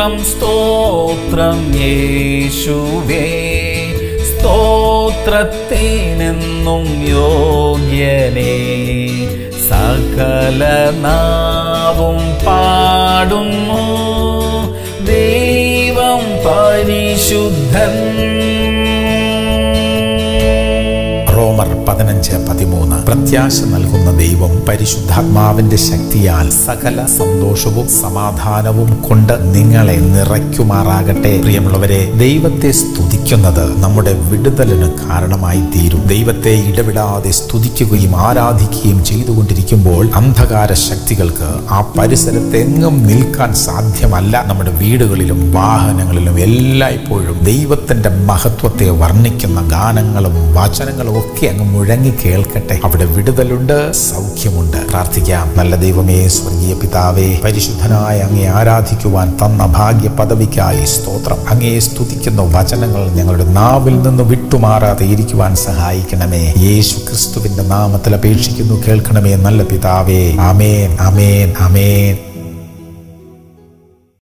സ്തോത്രം സ്തോത്രം യേശുവേ സ്തോത്രത്തിനെന്നും യോഗ്യനേ സകല നാവും പാടുന്നു ദൈവം പരിശുദ്ധൻ റോമർ പതിനഞ്ച് പതിമൂന്ന് പ്രത്യാശ നൽകുന്ന ദൈവം പരിശുദ്ധാത്മാവിന്റെ ശക്തിയാൽ സകല സന്തോഷവും സമാധാനവും കൊണ്ട് നിങ്ങളെ നിറയ്ക്കുമാറാകട്ടെ പ്രിയമുള്ളവരെ ദൈവത്തെ സ്തുതിക്കുന്നത് നമ്മുടെ വിടുതലിന് കാരണമായി തീരും ദൈവത്തെ ഇടവിടാതെ സ്തുതിക്കുകയും ആരാധിക്കുകയും ചെയ്തുകൊണ്ടിരിക്കുമ്പോൾ അന്ധകാര ശക്തികൾക്ക് ആ പരിസരത്തെങ്ങും നിൽക്കാൻ സാധ്യമല്ല നമ്മുടെ വീടുകളിലും വാഹനങ്ങളിലും എല്ലായ്പ്പോഴും ദൈവത്തിന്റെ മഹത്വത്തെ വർണ്ണിക്കുന്ന ഗാനങ്ങളും വചനങ്ങളും ഒക്കെ അങ്ങ് മുഴങ്ങി കേൾക്കട്ടെ അവിടെ വിടുതലുണ്ട് സൗഖ്യമുണ്ട് പ്രാർത്ഥിക്കാം നല്ല ദൈവമേ സ്വർഗീയ പിതാവേ പരിശുദ്ധനായ അങ്ങേ ആരാധിക്കുവാൻ തന്ന ഭാഗ്യ പദവിക്കായി സ്തോത്രം അങ്ങയെ സ്തുതിക്കുന്ന വചനങ്ങൾ ഞങ്ങളുടെ നാവിൽ നിന്ന് വിട്ടുമാറാതെ ഇരിക്കുവാൻ സഹായിക്കണമേ യേശു ക്രിസ്തുവിന്റെ നാമത്തിൽ അപേക്ഷിക്കുന്നു കേൾക്കണമേ നല്ല പിതാവേ അമേൻ അമേൻ അമേൻ